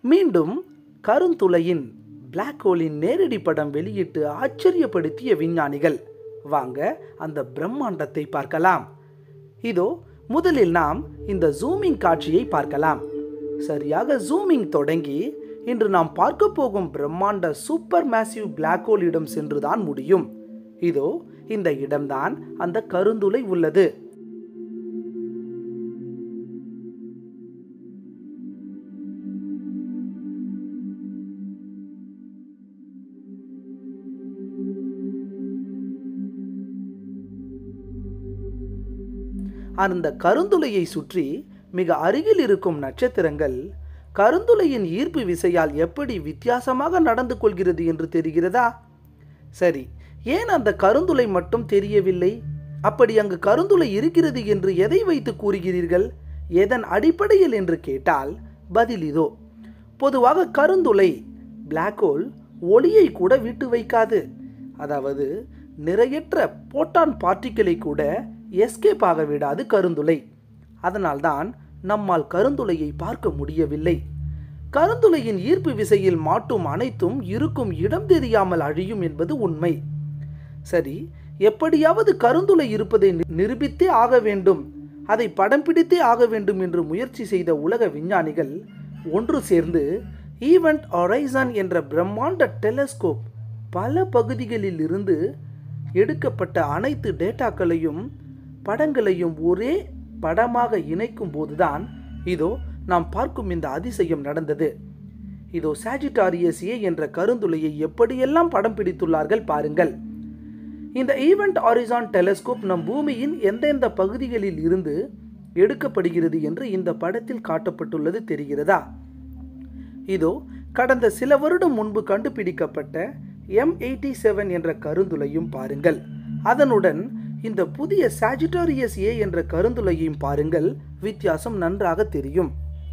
மீண்டும் கருந்துளையின் பிளாக் ஹோலின் நேரடி படம் வெளியிட்டு ஆச்சரியப்படுத்திய விஞ்ஞானிகள் வாங்க அந்த பிரம்மாண்டத்தை பார்க்கலாம் இதோ முதலில் நாம் இந்த ஜூமிங் காட்சியை பார்க்கலாம் சரியாக ஜூமிங் தொடங்கி இன்று நாம் பார்க்க போகும் பிரம்மாண்ட சூப்பர் மேசிவ் பிளாக் ஹோல் இடம் சென்றுதான் முடியும் இதோ இந்த இடம்தான் அந்த கருந்துளை உள்ளது அந்த கருந்துளையை சுற்றி மிக அருகில் இருக்கும் நட்சத்திரங்கள் கருந்துளையின் ஈர்ப்பு விசையால் எப்படி வித்தியாசமாக நடந்து கொள்கிறது என்று தெரிகிறதா சரி ஏன் அந்த கருந்துளை மட்டும் தெரியவில்லை அப்படி அங்கு கருந்துளை இருக்கிறது என்று எதை வைத்து கூறுகிறீர்கள் எதன் அடிப்படையில் என்று கேட்டால் பதில் இதோ பொதுவாக கருந்துளை பிளாக் ஹோல் ஒளியை கூட விட்டு வைக்காது அதாவது நிறையற்ற போட்டான் பார்ட்டிகளை கூட எஸ்கேப் ஆக விடாது கருந்துளை அதனால்தான் நம்மால் கருந்துளையை பார்க்க முடியவில்லை கருந்துளையின் ஈர்ப்பு விசையில் மாட்டும் அனைத்தும் இருக்கும் இடம் தெரியாமல் அழியும் என்பது உண்மை சரி எப்படியாவது கருந்துளை இருப்பதை நி- நிரூபித்தே ஆக வேண்டும் அதை படம் பிடித்தே ஆக வேண்டும் என்று முயற்சி செய்த உலக விஞ்ஞானிகள் ஒன்று சேர்ந்து ஈவெண்ட் ஹொரைசன் என்ற பிரம்மாண்ட டெலஸ்கோப் பல பகுதிகளில் இருந்து எடுக்கப்பட்ட அனைத்து டேட்டாக்களையும் படங்களையும் ஒரே படமாக இணைக்கும் போதுதான் இதோ நாம் பார்க்கும் இந்த அதிசயம் நடந்தது இதோ சாஜிட்டாரியஸ் ஏ என்ற கருந்துளையை எப்படியெல்லாம் படம் பிடித்துள்ளார்கள் பாருங்கள் இந்த ஈவெண்ட் ஹாரிசான் டெலஸ்கோப் நம் பூமியின் எந்தெந்த பகுதிகளில் இருந்து எடுக்கப்படுகிறது என்று இந்த படத்தில் காட்டப்பட்டுள்ளது தெரிகிறதா இதோ கடந்த சில வருடம் முன்பு கண்டுபிடிக்கப்பட்ட எம் எயிட்டி செவன் என்ற கருந்துளையும் பாருங்கள் அதனுடன் இந்த புதிய சாஜிட்டாரியஸ் ஏ என்ற கருந்துளையையும் பாருங்கள் வித்தியாசம் நன்றாக தெரியும்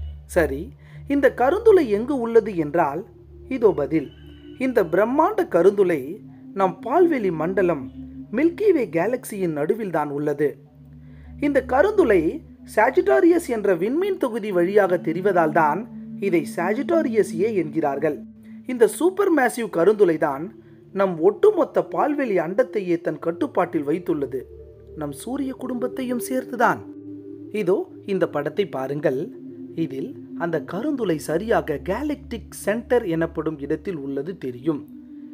சரி இந்த கருந்துளை எங்கு உள்ளது என்றால் இதோ பதில் இந்த பிரம்மாண்ட கருந்துளை நம் பால்வெளி மண்டலம் மில்கி வே கேலக்சியின் நடுவில் தான் உள்ளது இந்த கருந்துளை சாஜிட்டாரியஸ் என்ற விண்மீன் தொகுதி வழியாக தெரிவதால் தான் இதை சாஜிட்டாரியஸ் ஏ என்கிறார்கள் இந்த சூப்பர் மேசிவ் கருந்துளை தான் நம் ஒட்டுமொத்த பால்வெளி அண்டத்தையே தன் கட்டுப்பாட்டில் வைத்துள்ளது நம் சூரிய குடும்பத்தையும் சேர்த்துதான் இதோ இந்த படத்தை பாருங்கள் இதில் அந்த கருந்துளை சரியாக கேலக்டிக் சென்டர் எனப்படும் இடத்தில் உள்ளது தெரியும்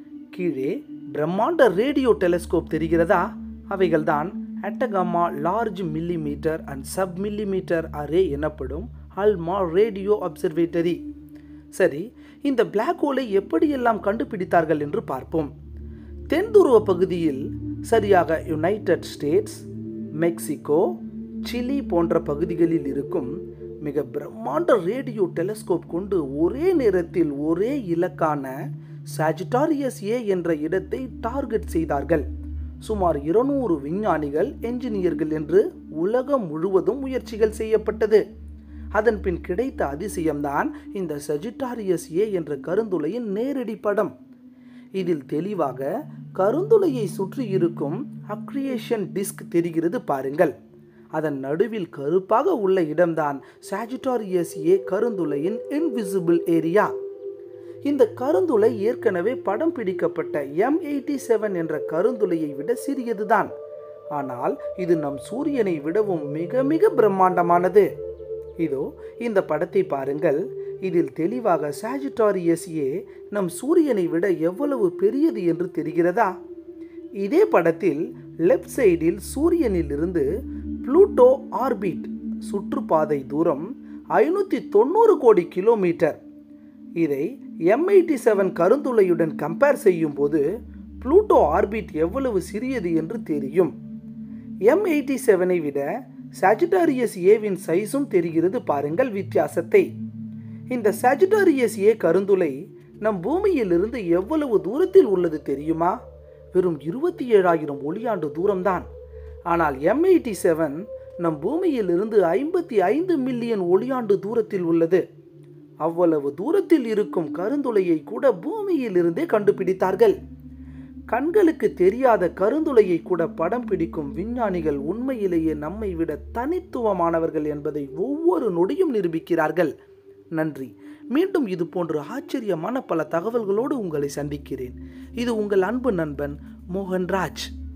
கீழே பிரம்மாண்ட ரேடியோ டெலஸ்கோப் தெரிகிறதா அவைகள்தான் Atacama large millimetre and sub millimetre array எனப்படும் அல்மா ரேடியோ அப்சர்வேட்டரி சரி இந்த பிளாக் ஹோலை எப்படியெல்லாம் கண்டுபிடித்தார்கள் என்று பார்ப்போம் தென் துருவ பகுதியில் சரியாக யுனைடெட் ஸ்டேட்ஸ் மெக்சிகோ சிலி போன்ற பகுதிகளில் இருக்கும் மிக பிரம்மாண்ட ரேடியோ டெலஸ்கோப் கொண்டு ஒரே நேரத்தில் ஒரே இலக்கான சாஜிட்டாரியஸ் ஏ என்ற இடத்தை டார்கெட் செய்தார்கள் சுமார் இருநூறு விஞ்ஞானிகள் என்ஜினியர்கள் என்று உலகம் முழுவதும் முயற்சிகள் செய்யப்பட்டது அதன் பின் கிடைத்த அதிசயம்தான் இந்த சஜிட்டாரியஸ் ஏ என்ற கருந்துளையின் நேரடி படம் இதில் தெளிவாக கருந்துளையை சுற்றி இருக்கும் அக்ரியேஷன் டிஸ்க் தெரிகிறது பாருங்கள் அதன் நடுவில் கருப்பாக உள்ள இடம்தான் சாஜிட்டாரியஸ் ஏ கருந்துளையின் இன்விசிபிள் ஏரியா இந்த கருந்துளை ஏற்கனவே படம் பிடிக்கப்பட்ட எம் எயிட்டி செவன் என்ற கருந்துளையை விட சிறியதுதான் ஆனால் இது நம் சூரியனை விடவும் மிக மிக பிரம்மாண்டமானது இதோ இந்த படத்தை பாருங்கள் இதில் தெளிவாக சாஜிட்டாரியஸ் ஏ நம் சூரியனை விட எவ்வளவு பெரியது என்று தெரிகிறதா இதே படத்தில் லெஃப்ட் சைடில் சூரியனில் இருந்து ப்ளூட்டோ ஆர்பிட் சுற்றுப்பாதை தூரம் ஐநூற்றி தொண்ணூறு கோடி கிலோமீட்டர் இதை எம் எயிட்டி செவன் கருந்துளையுடன் கம்பேர் செய்யும் போது ப்ளூட்டோ ஆர்பிட் எவ்வளவு சிறியது என்று தெரியும் எம் எயிட்டி செவனை விட சாஜிட்டாரியஸ் ஏவின் சைஸும் தெரிகிறது பாருங்கள் வித்தியாசத்தை இந்த சாஜிட்டாரியஸ் ஏ கருந்துளை நம் பூமியிலிருந்து எவ்வளவு தூரத்தில் உள்ளது தெரியுமா வெறும் இருபத்தி ஏழாயிரம் ஒளியாண்டு தூரம்தான் ஆனால் எம் எயிட்டி செவன் நம் பூமியிலிருந்து ஐம்பத்தி ஐந்து மில்லியன் ஒளியாண்டு தூரத்தில் உள்ளது அவ்வளவு தூரத்தில் இருக்கும் கருந்துளையை கூட பூமியிலிருந்தே கண்டுபிடித்தார்கள் கண்களுக்கு தெரியாத கருந்துளையை கூட படம் பிடிக்கும் விஞ்ஞானிகள் உண்மையிலேயே நம்மை விட தனித்துவமானவர்கள் என்பதை ஒவ்வொரு நொடியும் நிரூபிக்கிறார்கள் நன்றி மீண்டும் இது போன்ற ஆச்சரியமான பல தகவல்களோடு உங்களை சந்திக்கிறேன் இது உங்கள் அன்பு நண்பன் மோகன்ராஜ்